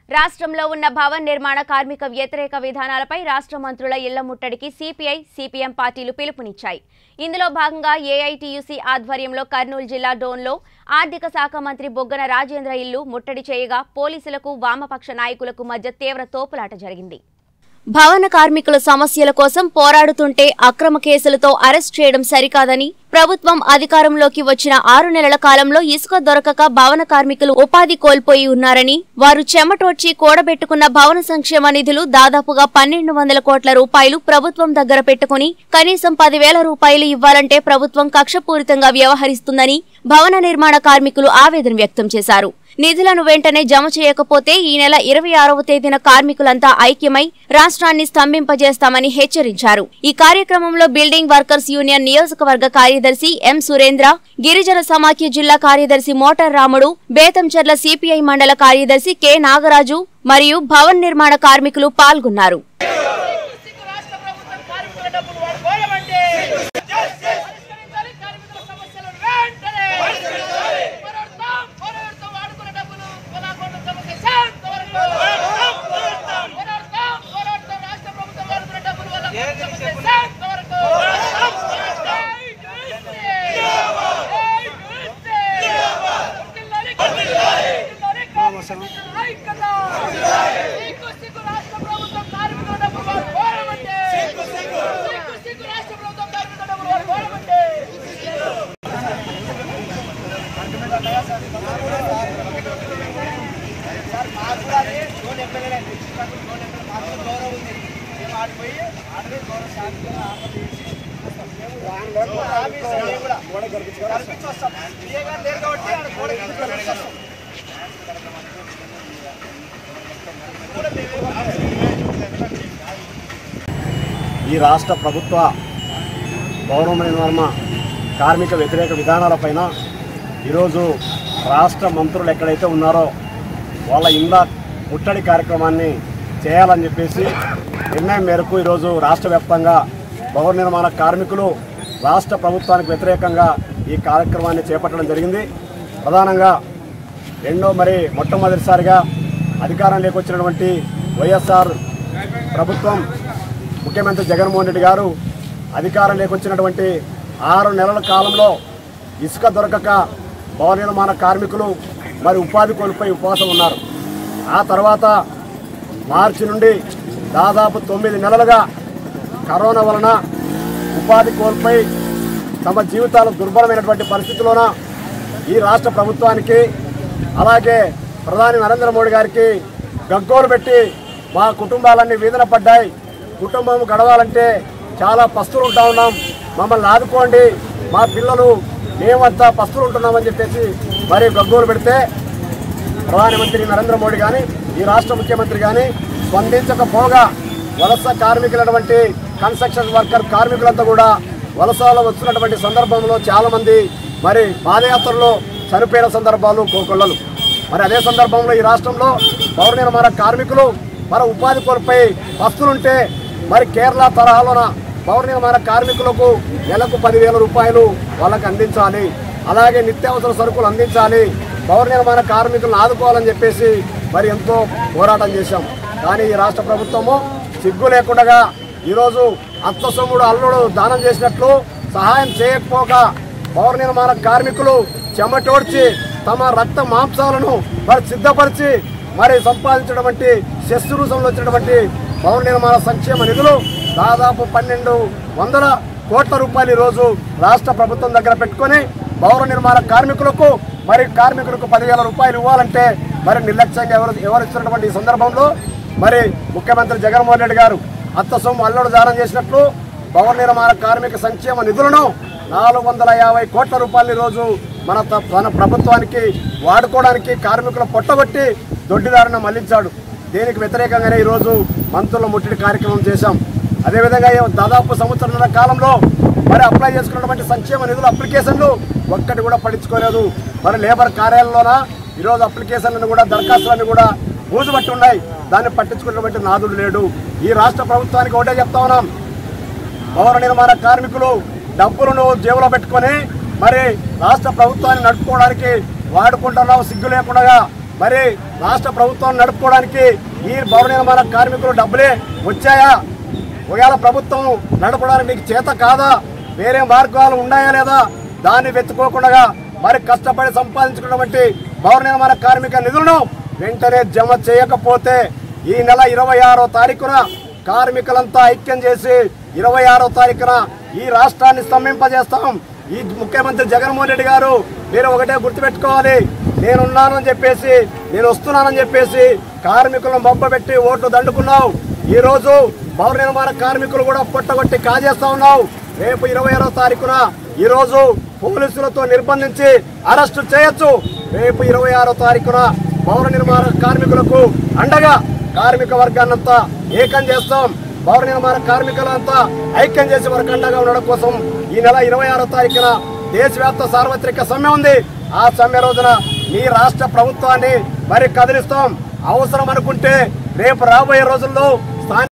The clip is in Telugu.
రాష్ట్రంలో ఉన్న భవన నిర్మాణ కార్మిక వ్యతిరేక విధానాలపై రాష్ట్ర మంత్రుల ఇళ్ల ముట్టడికి సిపిఐ సిపిఎం పార్టీలు పిలుపునిచ్చాయి ఇందులో భాగంగా ఏఐటియుసి ఆధ్వర్యంలో కర్నూలు జిల్లా డోన్లో ఆర్థిక శాఖ మంత్రి బొగ్గన రాజేంద్ర ఇల్లు ముట్టడి చేయగా పోలీసులకు వామపక్ష నాయకులకు మధ్య తీవ్ర తోపులాట జరిగింది భవన కార్మికుల సమస్యల కోసం పోరాడుతుంటే అక్రమ కేసులతో అరెస్ట్ చేయడం సరికాదని ప్రభుత్వం అధికారంలోకి వచ్చిన ఆరు నెలల కాలంలో ఇసుక దొరకక భవన కార్మికులు ఉపాధి కోల్పోయి ఉన్నారని వారు చెమటోడ్చి కూడబెట్టుకున్న భవన సంక్షేమ నిధులు దాదాపుగా పన్నెండు వందల కోట్ల రూపాయలు ప్రభుత్వం దగ్గర పెట్టుకుని కనీసం పదివేల రూపాయలు ఇవ్వాలంటే ప్రభుత్వం కక్షపూరితంగా వ్యవహరిస్తుందని భవన నిర్మాణ కార్మికులు ఆవేదన వ్యక్తం చేశారు నిధులను వెంటనే జమ చేయకపోతే ఈ నెల ఇరవై ఆరవ తేదీన కార్మికులంతా ఐక్యమై రాష్ట్రాన్ని స్తంభింపజేస్తామని హెచ్చరించారు ఈ కార్యక్రమంలో బిల్డింగ్ వర్కర్స్ యూనియన్ నియోజకవర్గ కార్యదర్శి ఎం సురేంద్ర గిరిజన సమాఖ్య జిల్లా కార్యదర్శి మోటార్ రాముడు బేతంచెర్ల సిపిఐ మండల కార్యదర్శి కె నాగరాజు మరియు భవన్ నిర్మాణ కార్మికులు పాల్గొన్నారు సిగ్గు రాష్ట్ర ప్రభుత్వం కార్మికుల డబ్బులు వాడుకోవడమంటే పరిష్కరించాలి కార్మికుల సమస్యలను వెంటనే పోరాడతాం పోరాడతాం వాడుకున్న డబ్బులు కొనాకొండ సమస్య శాంత వరకు పోరాడతాం పోరాడతాం రాష్ట్ర ప్రభుత్వం వాడుకున్న డబ్బులు వల్ల సమస్య శాంత వరకు సిగ్గు సిగ్గు రాష్ట్ర ప్రభుత్వం కార్మికుల డబ్బులు వాడుకోవడమంటే సిగ్గు సిగ్గు రాష్ట్ర ప్రభుత్వం కార్మికుల డబ్బులు వాడుకోవడమంటే ఈ రాష్ట్ర ప్రభుత్వ పౌర నిర్మాణ కార్మిక వ్యతిరేక విధానాలపైన ఈరోజు రాష్ట్ర మంత్రులు ఎక్కడైతే ఉన్నారో వాళ్ళ ఇండ్ల ముట్టడి కార్యక్రమాన్ని చేయాలని చెప్పేసి నిర్ణయం మేరకు ఈరోజు రాష్ట్ర వ్యాప్తంగా భవన నిర్మాణ కార్మికులు రాష్ట్ర ప్రభుత్వానికి వ్యతిరేకంగా ఈ కార్యక్రమాన్ని చేపట్టడం జరిగింది ప్రధానంగా రెండో మరి మొట్టమొదటిసారిగా అధికారంలోకి వచ్చినటువంటి వైఎస్ఆర్ ప్రభుత్వం ముఖ్యమంత్రి జగన్మోహన్ రెడ్డి గారు అధికారంలోకి వచ్చినటువంటి ఆరు నెలల కాలంలో ఇసుక దొరకక భవన నిర్మాణ కార్మికులు మరి ఉపాధి కోల్పోయి ఉపవాసం ఉన్నారు ఆ తర్వాత మార్చి నుండి దాదాపు తొమ్మిది నెలలుగా కరోనా వలన ఉపాధి కోల్పోయి తమ జీవితాలు దుర్భరమైనటువంటి పరిస్థితిలోన ఈ రాష్ట్ర ప్రభుత్వానికి అలాగే ప్రధాని నరేంద్ర మోడీ గారికి గగ్గోలు పెట్టి మా కుటుంబాలన్నీ వీధన పడ్డాయి కుటుంబం గడవాలంటే చాలా పస్తులు ఉంటా ఉన్నాం మమ్మల్ని ఆదుకోండి మా పిల్లలు మేమంతా పస్తులు ఉంటున్నామని చెప్పేసి మరి గగ్గోలు పెడితే ప్రధానమంత్రి నరేంద్ర మోడీ కానీ ఈ రాష్ట్ర ముఖ్యమంత్రి కానీ స్పందించకపోగా వలస కార్మికులటువంటి కన్స్ట్రక్షన్ వర్కర్ కార్మికులంతా కూడా వలసలో వస్తున్నటువంటి సందర్భంలో చాలామంది మరి పాదయాత్రలో చనిపోయిన సందర్భాలు కోకొల్లలు మరి అదే సందర్భంలో ఈ రాష్ట్రంలో పౌర నిర్మాణ కార్మికులు మన ఉపాధి కోల్పోయి పస్తులుంటే మరి కేరళ తరహాలోన పౌర నిర్మాణ కార్మికులకు నెలకు పదివేల రూపాయలు వాళ్ళకి అందించాలి అలాగే నిత్యావసర సరుకులు అందించాలి పౌర నిర్మాణ కార్మికులను ఆదుకోవాలని చెప్పేసి మరి ఎంతో పోరాటం చేశాం కానీ ఈ రాష్ట్ర ప్రభుత్వము సిగ్గు లేకుండా ఈరోజు అత్త సొమ్ముడు అల్లుడు దానం చేసినట్లు సహాయం చేయకపోక పౌర నిర్మాణ కార్మికులు చెమటోడ్చి తమ రక్త మాంసాలను మరి సిద్ధపరిచి మరి సంపాదించినటువంటి శస్త్ర రూపంలో వచ్చినటువంటి పౌర నిర్మాణ సంక్షేమ నిధులు దాదాపు పన్నెండు వందల కోట్ల రూపాయలు ఈరోజు రాష్ట్ర ప్రభుత్వం దగ్గర పెట్టుకొని పౌర నిర్మాణ కార్మికులకు మరి కార్మికులకు పదివేల రూపాయలు ఇవ్వాలంటే మరి నిర్లక్ష్యంగా ఎవరు ఎవరు ఇస్తున్నటువంటి ఈ సందర్భంలో మరి ముఖ్యమంత్రి జగన్మోహన్ రెడ్డి గారు అత్త సొమ్ము అల్లుడు దానం చేసినట్లు భవన నిర్మాణ కార్మిక సంక్షేమ నిధులను నాలుగు వందల యాభై కోట్ల రూపాయలు ఈరోజు మన త- మన ప్రభుత్వానికి వాడుకోవడానికి కార్మికుల పొట్టగొట్టి దొడ్డిదారిన మళ్లించాడు దీనికి వ్యతిరేకంగానే ఈరోజు మంత్రుల ముట్టడి కార్యక్రమం చేశాం అదేవిధంగా ఏ- దాదాపు సంవత్సరాల కాలంలో మరి అప్లై చేసుకున్నటువంటి సంక్షేమ నిధుల అప్లికేషన్లు ఒక్కటి కూడా పట్టించుకోలేదు మరి లేబర్ కార్యాలయంలోన ఈరోజు అప్లికేషన్లను కూడా దరఖాస్తులన్నీ కూడా బూజుబట్టి ఉన్నాయి దాన్ని పట్టించుకున్నటువంటి నాదుడు లేడు ఈ రాష్ట్ర ప్రభుత్వానికి ఒకటే చెప్తా ఉన్నాం భవన నిర్మాణ కార్మికులు డబ్బులను జేబులో పెట్టుకొని మరి రాష్ట్ర ప్రభుత్వాన్ని నడుపుకోవడానికి వాడుకుంటున్నావు సిగ్గు లేకుండా మరి రాష్ట్ర ప్రభుత్వం నడుపుకోవడానికి ఈ భవన నిర్మాణ కార్మికులు డబ్బులే వచ్చాయా ఒకవేళ ప్రభుత్వం నడపడానికి మీకు చేత కాదా వేరే మార్గాలు ఉన్నాయా లేదా దాన్ని వెతుక్కోకుండా మరి కష్టపడి సంపాదించుకున్నటువంటి భవన నిర్మాణ కార్మిక నిధులను వెంటనే జమ చేయకపోతే ఈ నెల ఇరవై ఆరో తారీఖున కార్మికులంతా ఐక్యం చేసి ఇరవై ఆరో తారీఖున ఈ రాష్ట్రాన్ని స్తంభింపజేస్తాం ఈ ముఖ్యమంత్రి జగన్మోహన్ రెడ్డి గారు మీరు ఒకటే గుర్తుపెట్టుకోవాలి నేనున్నానని చెప్పేసి నేను వస్తున్నానని చెప్పేసి కార్మికులను మబ్బపెట్టి ఓట్లు దండుకున్నావు ఈ రోజు భవన నిర్మాణ కార్మికులు కూడా పొట్టగొట్టి కాజేస్తా ఉన్నావు రేపు ఇరవై ఆరో తారీఖున ఈ రోజు పోలీసులతో నిర్బంధించి అరెస్టు చేయొచ్చు రేపు ఇరవై ఆరో తారీఖున భవన నిర్మాణ కార్మికులకు అండగా కార్మిక వర్గాన్నంతా ఏకం చేస్తాం భవన నిర్మాణ కార్మికులంతా ఐక్యం చేసి వారికి అండగా ఉండడం కోసం ఈ నెల ఇరవై ఆరో తారీఖున దేశవ్యాప్త సార్వత్రిక సమ్మె ఉంది ఆ సమ్మె రోజున మీ రాష్ట్ర ప్రభుత్వాన్ని మరి కదిలిస్తాం అవసరం అనుకుంటే రేపు రాబోయే రోజుల్లో